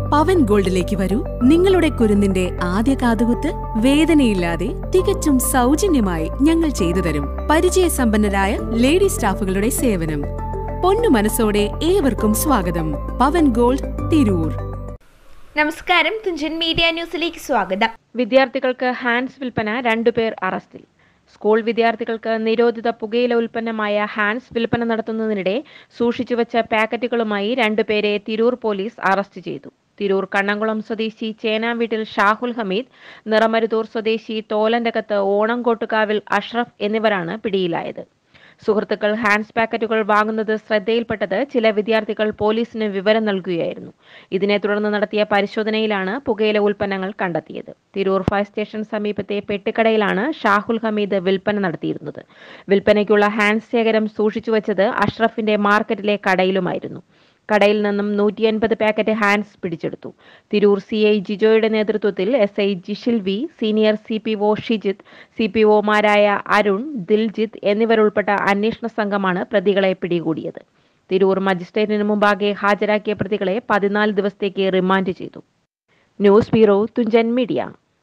പവൻ ഗോൾഡിലേക്ക് വരൂ നിങ്ങളുടെ കുരുന്നിന്റെ ആദ്യ കാതുകുത്ത് വേദനയില്ലാതെ തികച്ചും സൗജന്യമായി ഞങ്ങൾ ചെയ്തു തരും പരിചയസമ്പന്നരായ ലേഡി സ്റ്റാഫുകളുടെ സേവനം പൊന്നു മനസ്സോടെ ഏവർക്കും സ്വാഗതം പവൻ ഗോൾഡ് തിരൂർ നമസ്കാരം തുഞ്ചൻ മീഡിയ ന്യൂസിലേക്ക് സ്വാഗതം വിദ്യാർത്ഥികൾക്ക് ഹാൻഡ്സ് വിൽപ്പന രണ്ടുപേർ അറസ്റ്റിൽ സ്കൂൾ വിദ്യാർത്ഥികൾക്ക് നിരോധിത പുകയില ഉൽപ്പന്നമായ ഹാൻഡ്സ് വിൽപ്പന നടത്തുന്നതിനിടെ സൂക്ഷിച്ചുവച്ച പാക്കറ്റുകളുമായി രണ്ടുപേരെ തിരൂർ പോലീസ് അറസ്റ്റ് ചെയ്തു തിരൂർ കണ്ണംകുളം സ്വദേശി ചേനാംവീട്ടിൽ ഷാഹുൽ ഹമീദ് നിറമരുതൂർ സ്വദേശി തോലൻ്റകത്ത് ഓണംകോട്ടുകാവിൽ അഷ്റഫ് എന്നിവരാണ് പിടിയിലായത് സുഹൃത്തുക്കൾ ഹാൻഡ്സ് പാക്കറ്റുകൾ വാങ്ങുന്നത് ശ്രദ്ധയിൽപ്പെട്ടത് ചില വിദ്യാർത്ഥികൾ പോലീസിന് വിവരം നൽകുകയായിരുന്നു ഇതിനെ തുടർന്ന് നടത്തിയ പരിശോധനയിലാണ് പുകയില ഉൽപ്പന്നങ്ങൾ കണ്ടെത്തിയത് തിരൂർ ഫയർ സ്റ്റേഷൻ സമീപത്തെ പെട്ടിക്കടയിലാണ് ഷാഹുൽ ഹമീദ് വിൽപ്പന നടത്തിയിരുന്നത് വിൽപ്പനയ്ക്കുള്ള ഹാൻഡ് ശേഖരം സൂക്ഷിച്ചുവച്ചത് അഷ്റഫിന്റെ മാർക്കറ്റിലെ കടയിലുമായിരുന്നു കടയിൽ നിന്നും നൂറ്റി അൻപത് പാക്കറ്റ് ഹാൻഡ്സ് പിടിച്ചെടുത്തു തിരൂർ സി ഐ ജിജോയുടെ നേതൃത്വത്തിൽ S I Jishil V senior C P O Shijith C P ഒമാരായ അരുൺ ദിൽജിത്ത് എന്നിവരുൾപ്പെട്ട അന്വേഷണ സംഘമാണ് പ്രതികളെ പിടികൂടിയത് തിരൂർ മജിസ്ട്രേറ്റിന് മുമ്പാകെ ഹാജരാക്കിയ പ്രതികളെ പതിനാല് ദിവസത്തേക്ക് റിമാൻഡ് ചെയ്തു ന്യൂസ് ബ്യൂറോ തുഞ്ചൻ മീഡിയ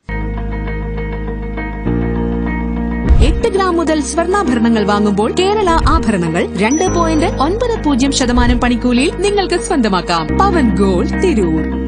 എട്ട് ഗ്രാം മുതൽ സ്വർണ്ണാഭരണങ്ങൾ വാങ്ങുമ്പോൾ കേരള ആഭരണങ്ങൾ രണ്ട് പോയിന്റ് ഒൻപത് പൂജ്യം ശതമാനം പണിക്കൂലിയിൽ നിങ്ങൾക്ക് സ്വന്തമാക്കാം പവൻ ഗോൾഡ് തിരൂർ